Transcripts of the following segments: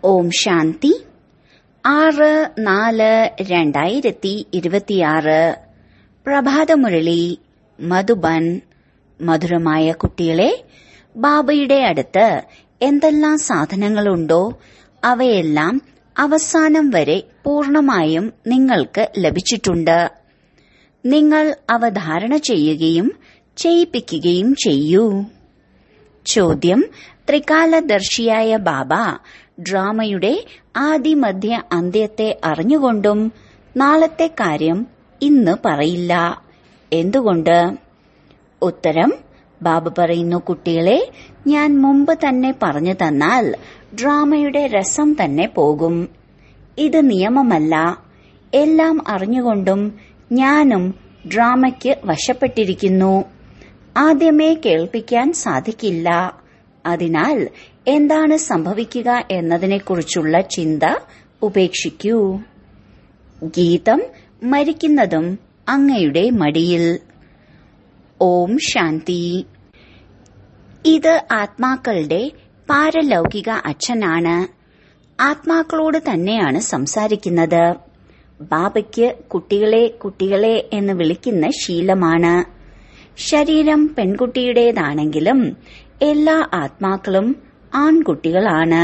ഓം ശാന്തി ആറ് നാല് രണ്ടായിരത്തി ഇരുപത്തിയാറ് പ്രഭാതമുരളി മധുബൻ മധുരമായ കുട്ടികളെ ബാബയുടെ അടുത്ത് എന്തെല്ലാം സാധനങ്ങളുണ്ടോ അവയെല്ലാം അവസാനം വരെ പൂർണമായും നിങ്ങൾക്ക് ലഭിച്ചിട്ടുണ്ട് നിങ്ങൾ അവ ധാരണ ചെയ്യുകയും ചെയ്യിപ്പിക്കുകയും ചെയ്യൂ ചോദ്യം ത്രികാലദർശിയായ ബാബ ഡ്രാമയുടെ ആദിമധ്യ അന്ത്യത്തെ അറിഞ്ഞുകൊണ്ടും നാളത്തെ കാര്യം ഇന്ന് പറയില്ല എന്തുകൊണ്ട് ഉത്തരം ബാബ പറയുന്നു കുട്ടികളെ ഞാൻ മുമ്പ് തന്നെ പറഞ്ഞു തന്നാൽ ഡ്രാമയുടെ രസം തന്നെ പോകും ഇത് നിയമമല്ല എല്ലാം അറിഞ്ഞുകൊണ്ടും ഞാനും ഡ്രാമയ്ക്ക് വശപ്പെട്ടിരിക്കുന്നു ആദ്യമേ കേൾപ്പിക്കാൻ സാധിക്കില്ല അതിനാൽ എന്താണ് സംഭവിക്കുക എന്നതിനെക്കുറിച്ചുള്ള ചിന്ത ഉപേക്ഷിക്കൂ ഗീതം മരിക്കുന്നതും അങ്ങയുടെ മടിയിൽ ഓം ശാന്തി ഇത് ആത്മാക്കളുടെ പാരലൗകിക അച്ഛനാണ് ആത്മാക്കളോട് തന്നെയാണ് സംസാരിക്കുന്നത് ബാബയ്ക്ക് കുട്ടികളെ കുട്ടികളെ എന്ന് വിളിക്കുന്ന ശീലമാണ് ശരീരം പെൺകുട്ടിയുടേതാണെങ്കിലും എല്ലാ ആത്മാക്കളും ആൺകുട്ടികളാണ്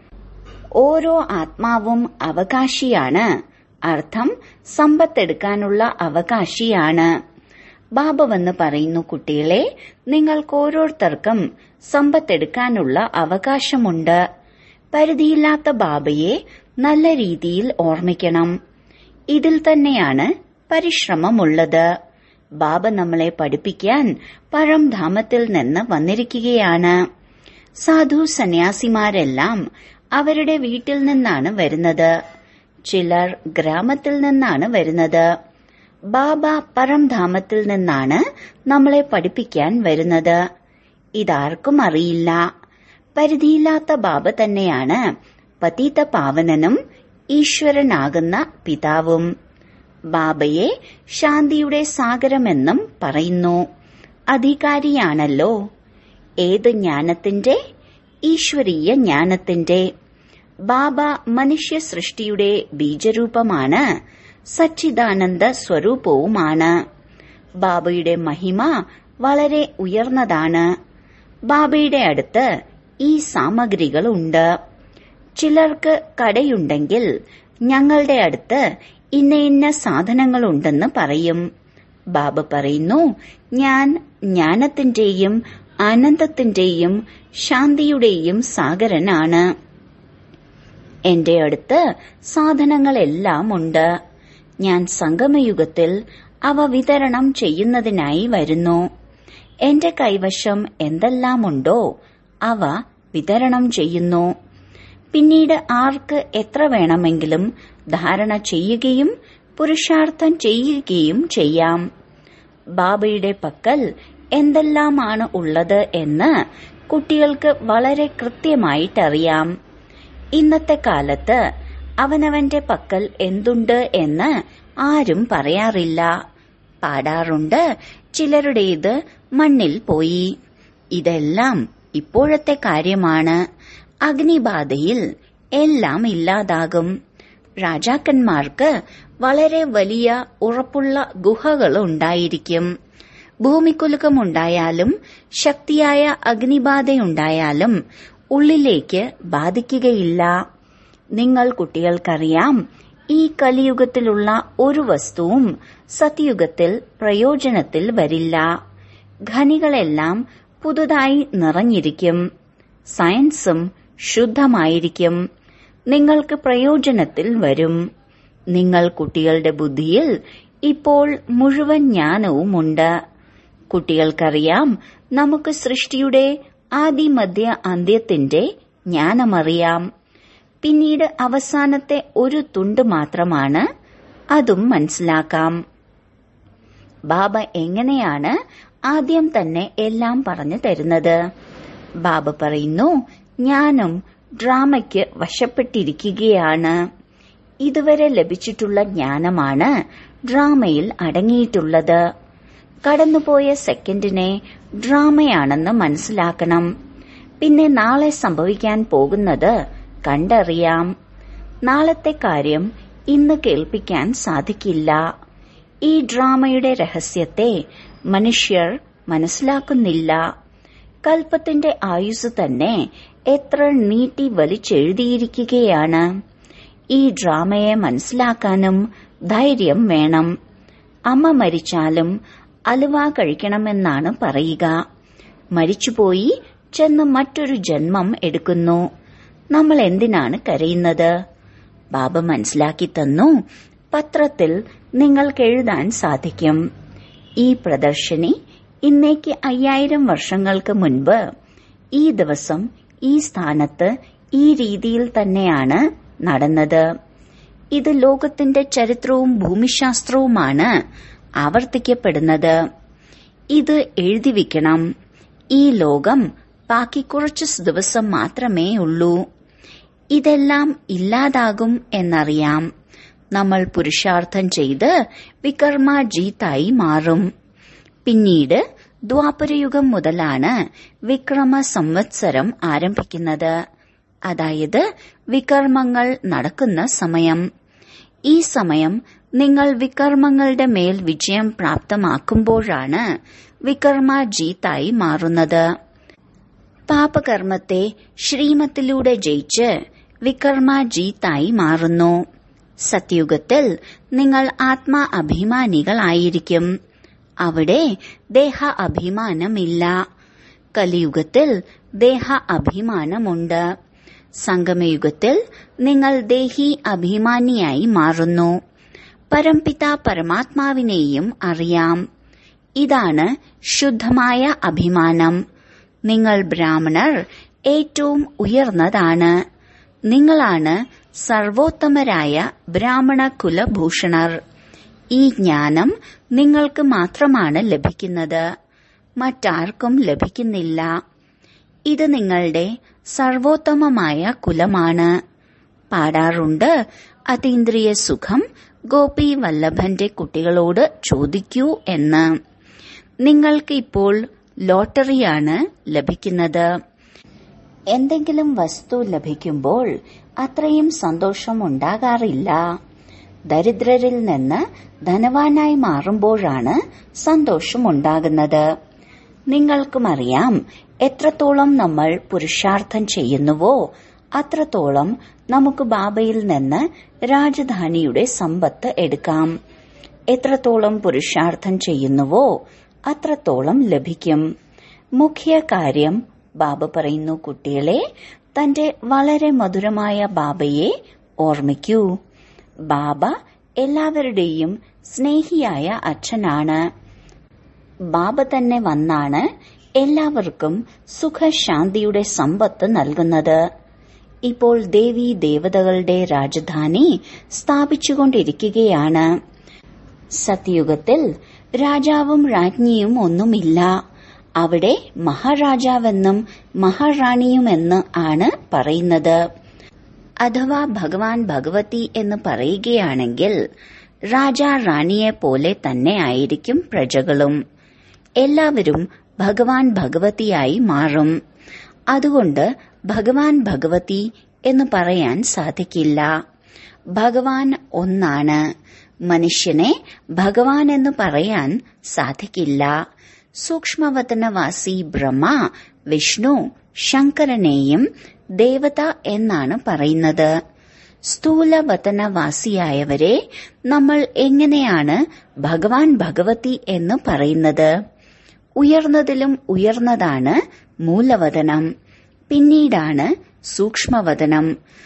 ഓരോ ആത്മാവും അവകാശിയാണ് അർത്ഥം സമ്പത്തെടുക്കാനുള്ള അവകാശിയാണ് ബാബ വന്ന് പറയുന്നു കുട്ടികളെ നിങ്ങൾക്ക് ഓരോരുത്തർക്കും സമ്പത്തെടുക്കാനുള്ള അവകാശമുണ്ട് പരിധിയില്ലാത്ത ബാബയെ നല്ല രീതിയിൽ ഓർമ്മിക്കണം ഇതിൽ തന്നെയാണ് പരിശ്രമമുള്ളത് ബാബ നമ്മളെ പഠിപ്പിക്കാൻ പഴംധാമത്തിൽ നിന്ന് വന്നിരിക്കുകയാണ് സാധു സന്യാസിമാരെല്ലാം അവരുടെ വീട്ടിൽ നിന്നാണ് വരുന്നത് ചിലർ ഗ്രാമത്തിൽ നിന്നാണ് വരുന്നത് ബാബ പരംധാമത്തിൽ നിന്നാണ് നമ്മളെ പഠിപ്പിക്കാൻ വരുന്നത് ഇതാർക്കും അറിയില്ല പരിധിയില്ലാത്ത ബാബ തന്നെയാണ് പതീത പാവനനും ഈശ്വരനാകുന്ന പിതാവും ബാബയെ ശാന്തിയുടെ സാഗരമെന്നും പറയുന്നു അധികാരിയാണല്ലോ ഏത് ജ്ഞാനത്തിന്റെ ഈശ്വരീയ ജ്ഞാനത്തിന്റെ ബാബ മനുഷ്യ സൃഷ്ടിയുടെ ബീജരൂപമാണ് സച്ചിദാനന്ദ സ്വരൂപവുമാണ് ബാബയുടെ മഹിമ വളരെ ഉയർന്നതാണ് ബാബയുടെ അടുത്ത് ഈ സാമഗ്രികളുണ്ട് ചിലർക്ക് കടയുണ്ടെങ്കിൽ ഞങ്ങളുടെ അടുത്ത് ഇന്ന ഇന്ന സാധനങ്ങളുണ്ടെന്ന് പറയും ബാബ പറയുന്നു ഞാൻ ജ്ഞാനത്തിന്റെയും ആനന്ദത്തിന്റെയും ശാന്തിയുടെയും സാഗരനാണ് എന്റെ അടുത്ത് സാധനങ്ങളെല്ലാം ഉണ്ട് ഞാൻ സംഗമയുഗത്തിൽ അവ വിതരണം ചെയ്യുന്നതിനായി വരുന്നു എന്റെ കൈവശം എന്തെല്ലാമുണ്ടോ അവ വിതരണം ചെയ്യുന്നു പിന്നീട് ആർക്ക് എത്ര വേണമെങ്കിലും ധാരണ ചെയ്യുകയും പുരുഷാർത്ഥം ചെയ്യുകയും ചെയ്യാം ബാബയുടെ പക്കൽ എന്തെല്ലാമാണ് ഉള്ളത് എന്ന് കുട്ടികൾക്ക് വളരെ കൃത്യമായിട്ടറിയാം ഇന്നത്തെ കാലത്ത് അവനവന്റെ പക്കൽ എന്തുണ്ട് എന്ന് ആരും പറയാറില്ല പാടാറുണ്ട് ചിലരുടേത് മണ്ണിൽ പോയി ഇതെല്ലാം ഇപ്പോഴത്തെ കാര്യമാണ് അഗ്നിബാധയിൽ എല്ലാം ഇല്ലാതാകും രാജാക്കന്മാർക്ക് വളരെ വലിയ ഉറപ്പുള്ള ഗുഹകൾ ഉണ്ടായിരിക്കും ഭൂമിക്കുലുക്കമുണ്ടായാലും ശക്തിയായ അഗ്നിബാധയുണ്ടായാലും ഉള്ളിലേക്ക് ബാധിക്കുകയില്ല നിങ്ങൾ കുട്ടികൾക്കറിയാം ഈ കലിയുഗത്തിലുള്ള ഒരു വസ്തുവും സത്യുഗത്തിൽ പ്രയോജനത്തിൽ വരില്ല ഖനികളെല്ലാം പുതുതായി നിറഞ്ഞിരിക്കും സയൻസും ശുദ്ധമായിരിക്കും നിങ്ങൾക്ക് പ്രയോജനത്തിൽ വരും നിങ്ങൾ കുട്ടികളുടെ ബുദ്ധിയിൽ ഇപ്പോൾ മുഴുവൻ ജ്ഞാനവുമുണ്ട് കുട്ടികൾക്കറിയാം നമുക്ക് സൃഷ്ടിയുടെ ആദിമധ്യ അന്ത്യത്തിന്റെ ജ്ഞാനമറിയാം പിന്നീട് അവസാനത്തെ ഒരു തുണ്ട് മാത്രമാണ് അതും മനസ്സിലാക്കാം ബാബ എങ്ങനെയാണ് ആദ്യം തന്നെ എല്ലാം പറഞ്ഞു തരുന്നത് ബാബ പറയുന്നു ഞാനും ഡ്രാമയ്ക്ക് വശപ്പെട്ടിരിക്കുകയാണ് ഇതുവരെ ലഭിച്ചിട്ടുള്ള ജ്ഞാനമാണ് ഡ്രാമയിൽ അടങ്ങിയിട്ടുള്ളത് കടന്നുപോയ സെക്കൻഡിനെ ഡ്രാമയാണെന്ന് മനസ്സിലാക്കണം പിന്നെ നാളെ സംഭവിക്കാൻ പോകുന്നത് കണ്ടറിയാം നാളത്തെ കാര്യം ഇന്ന് കേൾപ്പിക്കാൻ സാധിക്കില്ല ഈ ഡ്രാമയുടെ രഹസ്യത്തെ മനുഷ്യർ മനസ്സിലാക്കുന്നില്ല കൽപ്പത്തിന്റെ ആയുസ് തന്നെ എത്ര നീട്ടി വലിച്ചെഴുതിയിരിക്കുകയാണ് ഈ ഡ്രാമയെ മനസ്സിലാക്കാനും ധൈര്യം വേണം അമ്മ മരിച്ചാലും അലുവ കഴിക്കണമെന്നാണ് പറയുക മരിച്ചുപോയി ചെന്ന് മറ്റൊരു ജന്മം എടുക്കുന്നു നമ്മൾ എന്തിനാണ് കരയുന്നത് ബാബ മനസ്സിലാക്കി തന്നു പത്രത്തിൽ നിങ്ങൾക്ക് എഴുതാൻ സാധിക്കും ഈ പ്രദർശനി ഇന്നേക്ക് അയ്യായിരം വർഷങ്ങൾക്ക് മുൻപ് ഈ ദിവസം ഈ സ്ഥാനത്ത് ഈ രീതിയിൽ തന്നെയാണ് നടന്നത് ഇത് ലോകത്തിന്റെ ചരിത്രവും ഭൂമിശാസ്ത്രവുമാണ് ആവർത്തിക്കപ്പെടുന്നത് ഇത് എഴുതി വെക്കണം ഈ ലോകം ബാക്കി കുറച്ച് ദിവസം മാത്രമേ ഉള്ളൂ ഇതെല്ലാം ഇല്ലാതാകും എന്നറിയാം നമ്മൾ പുരുഷാർത്ഥം ചെയ്ത് വികർമ്മ ജീത്തായി മാറും പിന്നീട് ദ്വാപരയുഗം മുതലാണ് വിക്രമ സംവത്സരം ആരംഭിക്കുന്നത് അതായത് വികർമ്മങ്ങൾ നടക്കുന്ന സമയം ഈ സമയം നിങ്ങൾ വികർമ്മങ്ങളുടെ മേൽ വിജയം പ്രാപ്തമാക്കുമ്പോഴാണ് വികർമ്മ ജീത്തായി മാറുന്നത് പാപകർമ്മത്തെ ശ്രീമത്തിലൂടെ ജയിച്ച് വികർമ്മ ജീത്തായി മാറുന്നു സത്യുഗത്തിൽ നിങ്ങൾ ആത്മാ അഭിമാനികളായിരിക്കും അവിടെ ദേഹ അഭിമാനമില്ല കലിയുഗത്തിൽ ദേഹ അഭിമാനമുണ്ട് സംഗമയുഗത്തിൽ നിങ്ങൾ ദേഹി അഭിമാനിയായി മാറുന്നു പരംപിത പരമാത്മാവിനെയും അറിയാം ഇതാണ് ശുദ്ധമായ അഭിമാനം നിങ്ങൾ ബ്രാഹ്മണർ ഏറ്റവും ഉയർന്നതാണ് നിങ്ങളാണ് സർവോത്തമരായ ബ്രാഹ്മണ കുലഭൂഷണർ ഈ ജ്ഞാനം നിങ്ങൾക്ക് മാത്രമാണ് ലഭിക്കുന്നത് മറ്റാർക്കും ലഭിക്കുന്നില്ല ഇത് നിങ്ങളുടെ സർവോത്തമമായ കുലമാണ് പാടാറുണ്ട് അതീന്ദ്രിയ സുഖം ഗോപി വല്ലഭന്റെ കുട്ടികളോട് ചോദിക്കൂ എന്ന് നിങ്ങൾക്ക് ഇപ്പോൾ ലോട്ടറിയാണ് ലഭിക്കുന്നത് എന്തെങ്കിലും വസ്തു ലഭിക്കുമ്പോൾ അത്രയും സന്തോഷം ഉണ്ടാകാറില്ല ദരിദ്രരിൽ നിന്ന് ധനവാനായി മാറുമ്പോഴാണ് സന്തോഷമുണ്ടാകുന്നത് നിങ്ങൾക്കും അറിയാം എത്രത്തോളം നമ്മൾ പുരുഷാർത്ഥം ചെയ്യുന്നുവോ അത്രത്തോളം നമുക്ക് ബാബയിൽ നിന്ന് രാജധാനിയുടെ സമ്പത്ത് എടുക്കാം എത്രത്തോളം പുരുഷാർത്ഥം ചെയ്യുന്നുവോ അത്രത്തോളം ലഭിക്കും മുഖ്യ കാര്യം ബാബ പറയുന്നു കുട്ടികളെ തന്റെ വളരെ മധുരമായ ബാബയെ ഓർമ്മിക്കൂ ബാബ എല്ലാവരുടെയും സ്നേഹിയായ അച്ഛനാണ് ബാബ തന്നെ വന്നാണ് എല്ലാവർക്കും സുഖശാന്തിയുടെ സമ്പത്ത് നൽകുന്നത് ഇപ്പോൾ ദേവി ദേവതകളുടെ രാജധാനി സ്ഥാപിച്ചുകൊണ്ടിരിക്കുകയാണ് സത്യയുഗത്തിൽ രാജാവും രാജ്ഞിയും ഒന്നുമില്ല അവിടെ മഹാരാജാവെന്നും മഹാറാണിയുമെന്ന് ആണ് പറയുന്നത് അഥവാ ഭഗവാൻ ഭഗവതി എന്ന് പറയുകയാണെങ്കിൽ രാജാ റാണിയെ പോലെ തന്നെ ആയിരിക്കും പ്രജകളും എല്ലാവരും ഭഗവാൻ ഭഗവതിയായി മാറും അതുകൊണ്ട് ഭഗവാൻ ഭഗവതി എന്ന് പറയാൻ സാധിക്കില്ല ഭഗവാൻ ഒന്നാണ് മനുഷ്യനെ ഭഗവാൻ എന്ന് പറയാൻ സാധിക്കില്ല സൂക്ഷ്മവതനവാസി ബ്രഹ്മ വിഷ്ണു ശങ്കരനെയും ദേവത എന്നാണ് പറയുന്നത് സ്ഥൂലവതനവാസിയായവരെ നമ്മൾ എങ്ങനെയാണ് ഭഗവാൻ ഭഗവതി എന്ന് പറയുന്നത് ഉയർന്നതിലും ഉയർന്നതാണ് മൂലവതനം പിന്നീടാണ് സൂക്ഷ്മവതനം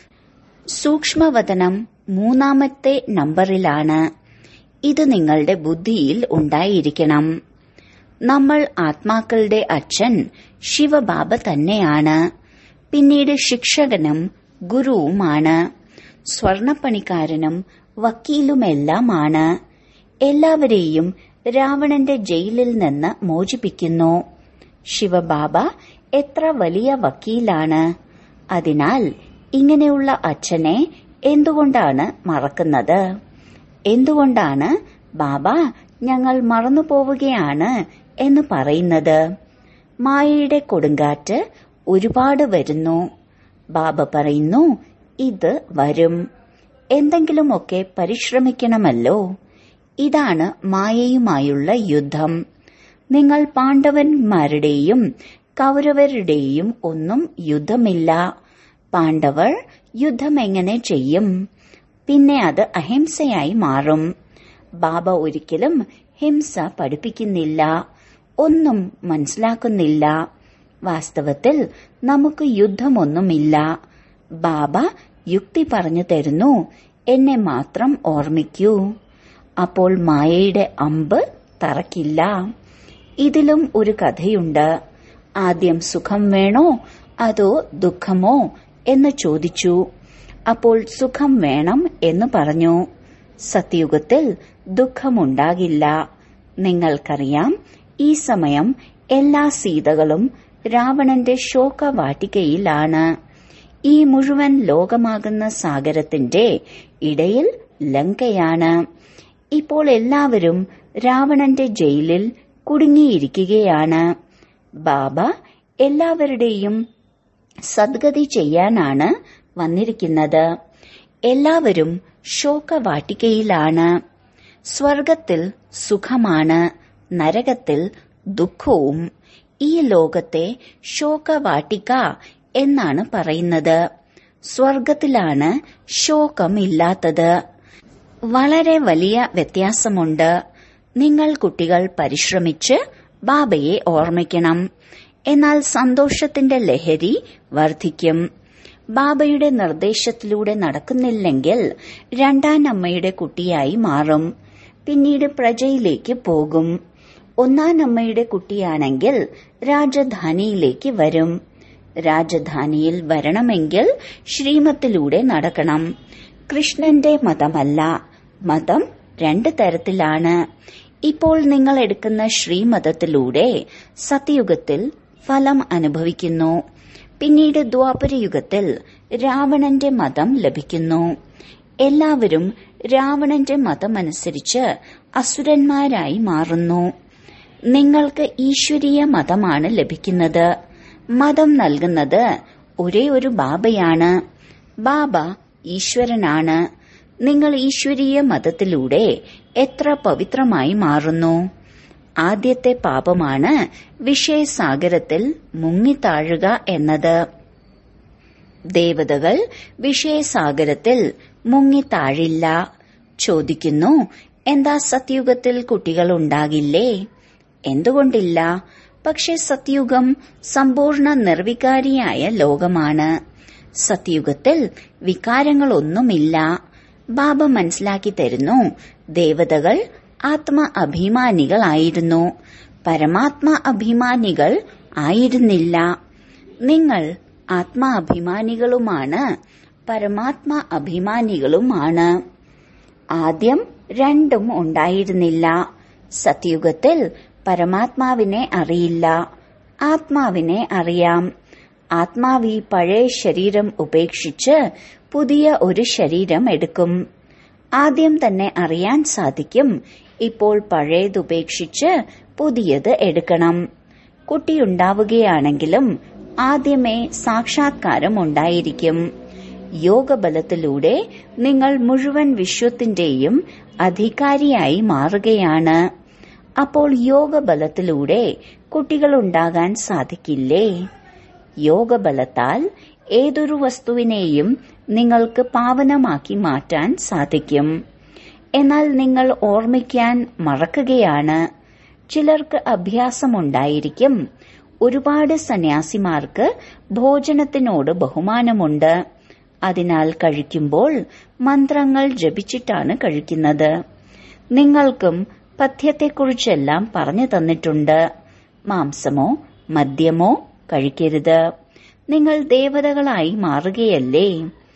സൂക്ഷ്മവതനം മൂന്നാമത്തെ നമ്പറിലാണ് ഇത് നിങ്ങളുടെ ബുദ്ധിയിൽ ഉണ്ടായിരിക്കണം നമ്മൾ ആത്മാക്കളുടെ അച്ഛൻ ശിവബാബ തന്നെയാണ് പിന്നീട് ശിക്ഷകനും ഗുരുവുമാണ് സ്വർണപ്പണിക്കാരനും വക്കീലുമെല്ലാമാണ് എല്ലാവരെയും രാവണന്റെ ജയിലിൽ നിന്ന് മോചിപ്പിക്കുന്നു ശിവബാബ എത്ര വലിയ വക്കീലാണ് അതിനാൽ ഇങ്ങനെയുള്ള അച്ഛനെ എന്തുകൊണ്ടാണ് മറക്കുന്നത് എന്തുകൊണ്ടാണ് ബാബ ഞങ്ങൾ മറന്നുപോവുകയാണ് എന്ന് പറയുന്നത് മായയുടെ കൊടുങ്കാറ്റ് ഒരുപാട് വരുന്നു ബാബ പറയുന്നു ഇത് വരും എന്തെങ്കിലുമൊക്കെ പരിശ്രമിക്കണമല്ലോ ഇതാണ് മായയുമായുള്ള യുദ്ധം നിങ്ങൾ പാണ്ഡവന്മാരുടെയും കൗരവരുടെയും ഒന്നും യുദ്ധമില്ല പാണ്ഡവർ യുദ്ധം എങ്ങനെ ചെയ്യും പിന്നെ അത് അഹിംസയായി മാറും ബാബ ഒരിക്കലും ഹിംസ പഠിപ്പിക്കുന്നില്ല ഒന്നും മനസ്സിലാക്കുന്നില്ല വാസ്തവത്തിൽ നമുക്ക് യുദ്ധമൊന്നുമില്ല ബാബ യുക്തി പറഞ്ഞു തരുന്നു എന്നെ മാത്രം ഓർമ്മിക്കൂ അപ്പോൾ മായയുടെ അമ്പ് തറക്കില്ല ഇതിലും ഒരു കഥയുണ്ട് ആദ്യം സുഖം വേണോ അതോ ദുഃഖമോ എന്ന് ചോദിച്ചു അപ്പോൾ സുഖം വേണം എന്ന് പറഞ്ഞു സത്യയുഗത്തിൽ ദുഃഖമുണ്ടാകില്ല നിങ്ങൾക്കറിയാം ഈ സമയം എല്ലാ സീതകളും രാവണന്റെ ശോകവാട്ടികയിലാണ് ഈ മുഴുവൻ ലോകമാകുന്ന സാഗരത്തിന്റെ ഇടയിൽ ലങ്കയാണ് ഇപ്പോൾ എല്ലാവരും രാവണന്റെ ജയിലിൽ കുടുങ്ങിയിരിക്കുകയാണ് ബാബ എല്ലാവരുടെയും സദ്ഗതി ചെയ്യാനാണ് വന്നിരിക്കുന്നത് എല്ലാവരും ശോകവാട്ടികയിലാണ് സ്വർഗത്തിൽ സുഖമാണ് നരകത്തിൽ ദുഃഖവും ഈ ലോകത്തെ ശോകവാട്ടിക എന്നാണ് പറയുന്നത് സ്വർഗത്തിലാണ് ശോകമില്ലാത്തത് വളരെ വലിയ വ്യത്യാസമുണ്ട് നിങ്ങൾ കുട്ടികൾ പരിശ്രമിച്ച് ബാബയെ ഓർമ്മിക്കണം എന്നാൽ സന്തോഷത്തിന്റെ ലഹരി വർദ്ധിക്കും ബാബയുടെ നിർദ്ദേശത്തിലൂടെ നടക്കുന്നില്ലെങ്കിൽ രണ്ടാം അമ്മയുടെ കുട്ടിയായി മാറും പിന്നീട് പ്രജയിലേക്ക് പോകും ഒന്നാം അമ്മയുടെ കുട്ടിയാണെങ്കിൽ രാജധാനിയിലേക്ക് വരും രാജധാനിയിൽ വരണമെങ്കിൽ ശ്രീമത്തിലൂടെ നടക്കണം കൃഷ്ണന്റെ മതമല്ല മതം രണ്ട് തരത്തിലാണ് ഇപ്പോൾ നിങ്ങൾ എടുക്കുന്ന ശ്രീമതത്തിലൂടെ സത്യയുഗത്തിൽ ഫലം അനുഭവിക്കുന്നു പിന്നീട് ദ്വാപരയുഗത്തിൽ രാവണന്റെ മതം ലഭിക്കുന്നു എല്ലാവരും രാവണന്റെ മതമനുസരിച്ച് അസുരന്മാരായി മാറുന്നു നിങ്ങൾക്ക് ഈശ്വരീയ മതമാണ് ലഭിക്കുന്നത് മതം നൽകുന്നത് ഒരേ ഒരു ബാബയാണ് ബാബ ഈശ്വരനാണ് നിങ്ങൾ ഈശ്വരീയ മതത്തിലൂടെ എത്ര പവിത്രമായി മാറുന്നു ആദ്യത്തെ പാപമാണ് വിഷയസാഗരത്തിൽ മുങ്ങിത്താഴുക എന്നത് ദേവതകൾ വിഷയസാഗരത്തിൽ മുങ്ങിത്താഴില്ല ചോദിക്കുന്നു എന്താ സത്യുഗത്തിൽ കുട്ടികൾ ഉണ്ടാകില്ലേ എന്തുകൊണ്ടില്ല പക്ഷെ സത്യുഗം സമ്പൂർണ്ണ നിർവികാരിയായ ലോകമാണ് സത്യുഗത്തിൽ വികാരങ്ങളൊന്നുമില്ല ബാബ മനസ്സിലാക്കി തരുന്നു ദേവതകൾ ആത്മ അഭിമാനികളായിരുന്നു പരമാത്മ അഭിമാനികൾ ആയിരുന്നില്ല നിങ്ങൾ ആത്മാ അഭിമാനികളുമാണ് പരമാത്മ അഭിമാനികളുമാണ് ആദ്യം രണ്ടും ഉണ്ടായിരുന്നില്ല സത്യുഗത്തിൽ പരമാത്മാവിനെ അറിയില്ല ആത്മാവിനെ അറിയാം ആത്മാവി പഴയ ശരീരം ഉപേക്ഷിച്ച് പുതിയ ഒരു ശരീരം എടുക്കും ആദ്യം തന്നെ അറിയാൻ സാധിക്കും ഇപ്പോൾ പഴയതുപേക്ഷിച്ച് പുതിയത് എടുക്കണം കുട്ടിയുണ്ടാവുകയാണെങ്കിലും ആദ്യമേ സാക്ഷാത്കാരം ഉണ്ടായിരിക്കും യോഗബലത്തിലൂടെ നിങ്ങൾ മുഴുവൻ വിശ്വത്തിന്റെയും അധികാരിയായി മാറുകയാണ് അപ്പോൾ യോഗബലത്തിലൂടെ കുട്ടികളുണ്ടാകാൻ സാധിക്കില്ലേ യോഗബലത്താൽ ഏതൊരു വസ്തുവിനെയും നിങ്ങൾക്ക് പാവനമാക്കി മാറ്റാൻ സാധിക്കും എന്നാൽ നിങ്ങൾ ഓർമ്മിക്കാൻ മറക്കുകയാണ് ചിലർക്ക് അഭ്യാസമുണ്ടായിരിക്കും ഒരുപാട് സന്യാസിമാർക്ക് ഭോജനത്തിനോട് ബഹുമാനമുണ്ട് അതിനാൽ കഴിക്കുമ്പോൾ മന്ത്രങ്ങൾ ജപിച്ചിട്ടാണ് കഴിക്കുന്നത് നിങ്ങൾക്കും പഥ്യത്തെക്കുറിച്ചെല്ലാം പറഞ്ഞു തന്നിട്ടുണ്ട് മാംസമോ മദ്യമോ കഴിക്കരുത് നിങ്ങൾ ദേവതകളായി മാറുകയല്ലേ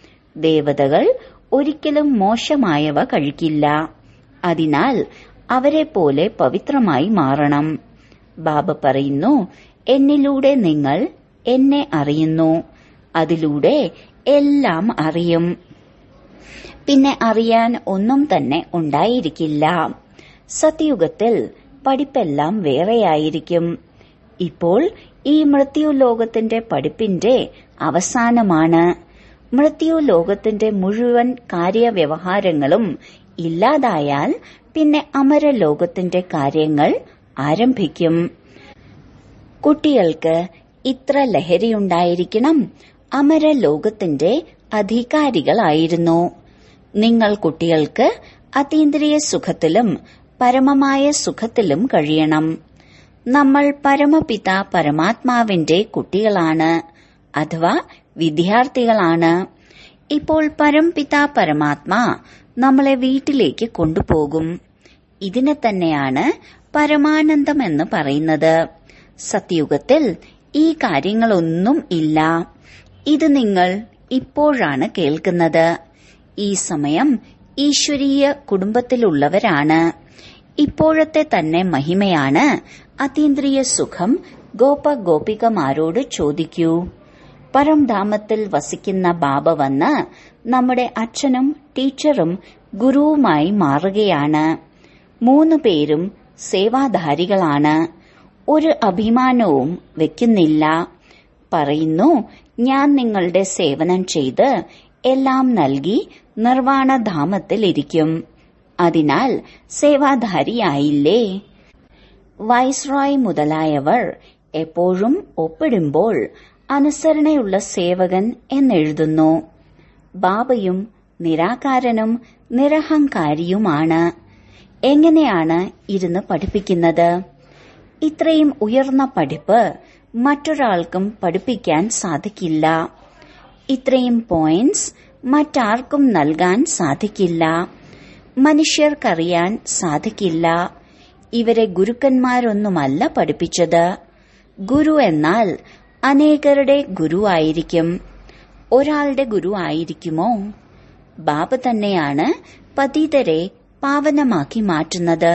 ദേവതകൾ ഒരിക്കലും മോശമായവ കഴിക്കില്ല അതിനാൽ അവരെ പോലെ പവിത്രമായി മാറണം ബാബ പറയുന്നു എന്നിലൂടെ നിങ്ങൾ എന്നെ അറിയുന്നു അതിലൂടെ എല്ലാം അറിയും പിന്നെ അറിയാൻ ഒന്നും തന്നെ ഉണ്ടായിരിക്കില്ല സത്യയുഗത്തിൽ പഠിപ്പെല്ലാം വേറെയായിരിക്കും ഇപ്പോൾ ഈ മൃത്യു ലോകത്തിന്റെ പഠിപ്പിന്റെ അവസാനമാണ് മൃത്യു ലോകത്തിന്റെ മുഴുവൻ കാര്യവ്യവഹാരങ്ങളും ഇല്ലാതായാൽ പിന്നെ അമരലോകത്തിന്റെ കാര്യങ്ങൾ ആരംഭിക്കും കുട്ടികൾക്ക് ഇത്ര ലഹരിയുണ്ടായിരിക്കണം അമരലോകത്തിന്റെ അധികാരികളായിരുന്നു നിങ്ങൾ കുട്ടികൾക്ക് അതീന്ദ്രിയ സുഖത്തിലും പരമമായ സുഖത്തിലും കഴിയണം നമ്മൾ പരമപിത പരമാത്മാവിന്റെ കുട്ടികളാണ് അഥവാ വിദ്യാർത്ഥികളാണ് ഇപ്പോൾ പരംപിത പരമാത്മാ നമ്മളെ വീട്ടിലേക്ക് കൊണ്ടുപോകും ഇതിനെ തന്നെയാണ് പരമാനന്ദം എന്ന് പറയുന്നത് സത്യുഗത്തിൽ ഈ കാര്യങ്ങളൊന്നും ഇല്ല ഇത് നിങ്ങൾ ഇപ്പോഴാണ് കേൾക്കുന്നത് ഈ സമയം ഈശ്വരീയ കുടുംബത്തിലുള്ളവരാണ് ഇപ്പോഴത്തെ തന്നെ മഹിമയാണ് അതീന്ദ്രിയ സുഖം ഗോപ ഗോപികമാരോട് ചോദിക്കൂ പരംധാമത്തിൽ വസിക്കുന്ന ബാബ വന്ന് നമ്മുടെ അച്ഛനും ടീച്ചറും ഗുരുവുമായി മാറുകയാണ് മൂന്നു പേരും സേവാധാരികളാണ് ഒരു അഭിമാനവും വെക്കുന്നില്ല പറയുന്നു ഞാൻ നിങ്ങളുടെ സേവനം ചെയ്ത് എല്ലാം നൽകി നിർവാണധാമത്തിലിരിക്കും അതിനാൽ സേവാധാരിയായില്ലേ വൈസ്രോയ് മുതലായവർ എപ്പോഴും ഒപ്പിടുമ്പോൾ അനുസരണയുള്ള സേവകൻ എന്നെഴുതുന്നു ബാബയും നിരാകാരനും നിരഹങ്കാരിയുമാണ് എങ്ങനെയാണ് ഇരുന്ന് പഠിപ്പിക്കുന്നത് ഇത്രയും ഉയർന്ന പഠിപ്പ് മറ്റൊരാൾക്കും പഠിപ്പിക്കാൻ സാധിക്കില്ല ഇത്രയും പോയിന്റ്സ് മറ്റാർക്കും നൽകാൻ സാധിക്കില്ല മനുഷ്യർക്കറിയാൻ സാധിക്കില്ല ഇവരെ ഗുരുക്കന്മാരൊന്നുമല്ല പഠിപ്പിച്ചത് ഗുരു എന്നാൽ അനേകരുടെ ഗുരുവായിരിക്കും ഒരാളുടെ ഗുരു ആയിരിക്കുമോ ബാബ തന്നെയാണ് പതിതരെ പാവനമാക്കി മാറ്റുന്നത്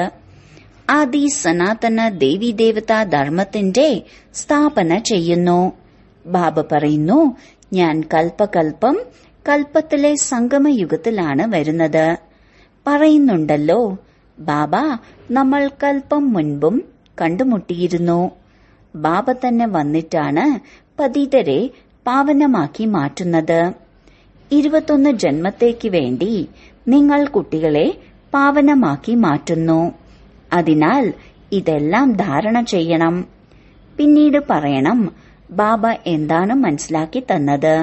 ആദി സനാതന ദേവീദേവതാ ധർമ്മത്തിന്റെ സ്ഥാപന ചെയ്യുന്നു ബാബ പറയുന്നു ഞാൻ കൽപ്പകൽപ്പം കൽപ്പത്തിലെ സംഗമയുഗത്തിലാണ് വരുന്നത് പറയുന്നുണ്ടല്ലോ ബാബ നമ്മൾ കൽപ്പം മുൻപും കണ്ടുമുട്ടിയിരുന്നു ബാബ തന്നെ വന്നിട്ടാണ് പതിതരെ പാവനമാക്കി മാറ്റുന്നത് ഇരുപത്തൊന്ന് ജന്മത്തേക്ക് വേണ്ടി നിങ്ങൾ കുട്ടികളെ പാവനമാക്കി മാറ്റുന്നു അതിനാൽ ഇതെല്ലാം ധാരണ ചെയ്യണം പിന്നീട് പറയണം ബാബ എന്താണ് മനസ്സിലാക്കി തന്നത്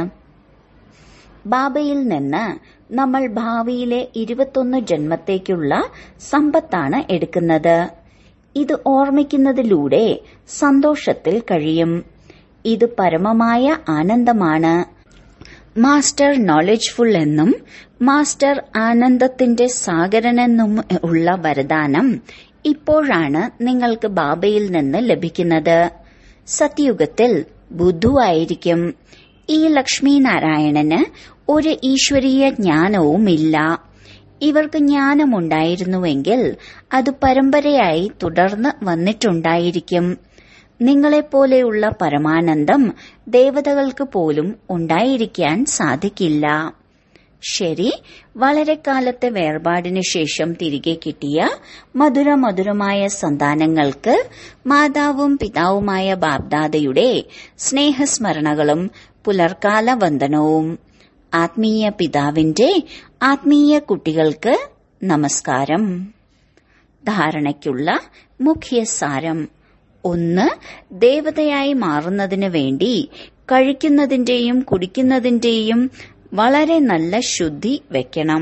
ബാബയിൽ നിന്ന് നമ്മൾ ഭാവിയിലെ ഇരുപത്തൊന്ന് ജന്മത്തേക്കുള്ള സമ്പത്താണ് എടുക്കുന്നത് ഇത് ഓർമ്മിക്കുന്നതിലൂടെ സന്തോഷത്തിൽ കഴിയും ഇത് പരമമായ ആനന്ദമാണ് മാസ്റ്റർ നോളജ്ഫുൾ എന്നും മാസ്റ്റർ ആനന്ദത്തിന്റെ സാഗരനെന്നും ഉള്ള വരദാനം ഇപ്പോഴാണ് നിങ്ങൾക്ക് ബാബയിൽ നിന്ന് ലഭിക്കുന്നത് സത്യുഗത്തിൽ ബുദ്ധുവായിരിക്കും ഈ ലക്ഷ്മി നാരായണന് ഒരു ഈശ്വരീയ ജ്ഞാനവുമില്ല ഇവർക്ക് ജ്ഞാനമുണ്ടായിരുന്നുവെങ്കിൽ അത് പരമ്പരയായി തുടർന്ന് വന്നിട്ടുണ്ടായിരിക്കും നിങ്ങളെപ്പോലെയുള്ള പരമാനന്ദം ദേവതകൾക്ക് പോലും ഉണ്ടായിരിക്കാൻ സാധിക്കില്ല ശരി വളരെ കാലത്തെ വേർപാടിനു ശേഷം തിരികെ കിട്ടിയ മധുര മധുരമായ സന്താനങ്ങൾക്ക് മാതാവും പിതാവുമായ ബാബ്ദാദയുടെ സ്നേഹസ്മരണകളും പുലർക്കാല വന്ദനവും ആത്മീയ പിതാവിന്റെ ആത്മീയ കുട്ടികൾക്ക് നമസ്കാരം ധാരണയ്ക്കുള്ള മുഖ്യ സാരം ഒന്ന് ദേവതയായി മാറുന്നതിനു വേണ്ടി കഴിക്കുന്നതിന്റെയും കുടിക്കുന്നതിന്റെയും വളരെ നല്ല ശുദ്ധി വെക്കണം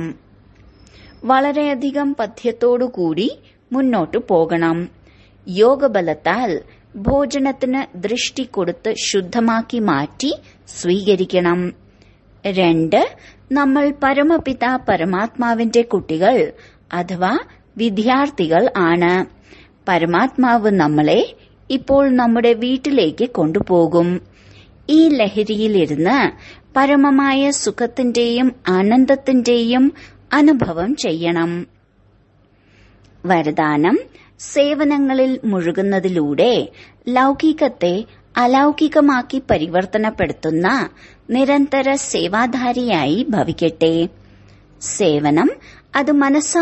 വളരെയധികം പഥ്യത്തോടുകൂടി മുന്നോട്ടു പോകണം യോഗബലത്താൽ ഭോജനത്തിന് ദൃഷ്ടി കൊടുത്ത് ശുദ്ധമാക്കി മാറ്റി സ്വീകരിക്കണം രണ്ട് നമ്മൾ പരമപിത പരമാത്മാവിന്റെ കുട്ടികൾ അഥവാ വിദ്യാർത്ഥികൾ ആണ് പരമാത്മാവ് നമ്മളെ ഇപ്പോൾ നമ്മുടെ വീട്ടിലേക്ക് കൊണ്ടുപോകും ഈ ലഹരിയിലിരുന്ന് പരമമായ സുഖത്തിന്റെയും ആനന്ദത്തിന്റെയും അനുഭവം ചെയ്യണം വരദാനം സേവനങ്ങളിൽ മുഴുകുന്നതിലൂടെ ലൗകികത്തെ അലൗകികമാക്കി പരിവർത്തനപ്പെടുത്തുന്ന നിരന്തര സേവാധാരിയായി ഭവിക്കട്ടെ സേവനം അത് മനസ്സാ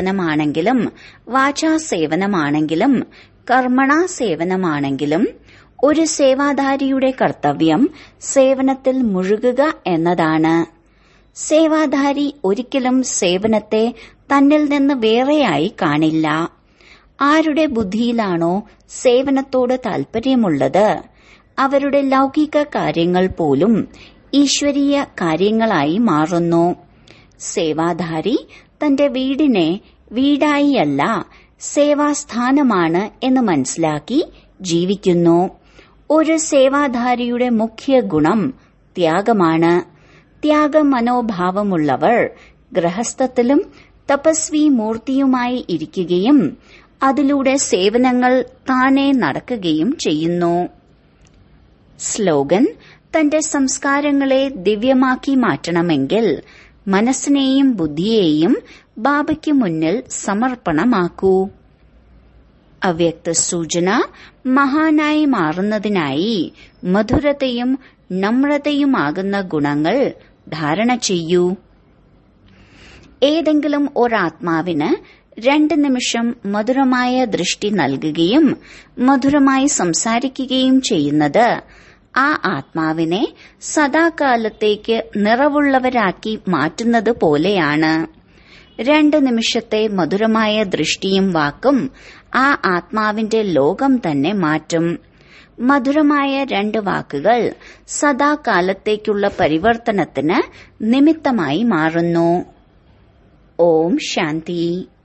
സേവനമാണെങ്കിലും വാചാ സേവനമാണെങ്കിലും കർമ്മണ സേവനമാണെങ്കിലും ഒരു സേവാധാരിയുടെ കർത്തവ്യം സേവനത്തിൽ മുഴുകുക എന്നതാണ് സേവാധാരി ഒരിക്കലും സേവനത്തെ തന്നിൽ നിന്ന് വേറെയായി കാണില്ല ആരുടെ ബുദ്ധിയിലാണോ സേവനത്തോട് താൽപര്യമുള്ളത് അവരുടെ ലൗകിക കാര്യങ്ങൾ പോലും ഈശ്വരീയ കാര്യങ്ങളായി മാറുന്നു സേവാധാരി തന്റെ വീടിനെ വീടായിയല്ല സേവാസ്ഥാനമാണ് എന്ന് മനസ്സിലാക്കി ജീവിക്കുന്നു ഒരു സേവാധാരിയുടെ മുഖ്യ ഗുണം ത്യാഗമാണ് ത്യാഗ മനോഭാവമുള്ളവർ ഗൃഹസ്ഥത്തിലും തപസ്വി മൂർത്തിയുമായി ഇരിക്കുകയും അതിലൂടെ സേവനങ്ങൾ താനെ നടക്കുകയും ചെയ്യുന്നു സ്ലോഗൻ തന്റെ സംസ്കാരങ്ങളെ ദിവ്യമാക്കി മാറ്റണമെങ്കിൽ മനസ്സിനെയും ബുദ്ധിയെയും ബാബയ്ക്ക് മുന്നിൽ സമർപ്പണമാക്കൂ അവ്യക്ത സൂചന മഹാനായി മാറുന്നതിനായി മധുരതയും നമ്രതയുമാകുന്ന ഗുണങ്ങൾ ധാരണ ചെയ്യൂ ഏതെങ്കിലും ഒരാത്മാവിന് രണ്ട് നിമിഷം മധുരമായ ദൃഷ്ടി നൽകുകയും മധുരമായി സംസാരിക്കുകയും ചെയ്യുന്നത് ആ ആത്മാവിനെ സദാകാലത്തേക്ക് നിറവുള്ളവരാക്കി മാറ്റുന്നത് പോലെയാണ് രണ്ട് നിമിഷത്തെ മധുരമായ ദൃഷ്ടിയും വാക്കും ആ ആത്മാവിന്റെ ലോകം തന്നെ മാറ്റും മധുരമായ രണ്ട് വാക്കുകൾ സദാകാലത്തേക്കുള്ള പരിവർത്തനത്തിന് നിമിത്തമായി മാറുന്നു ഓം ശാന്തി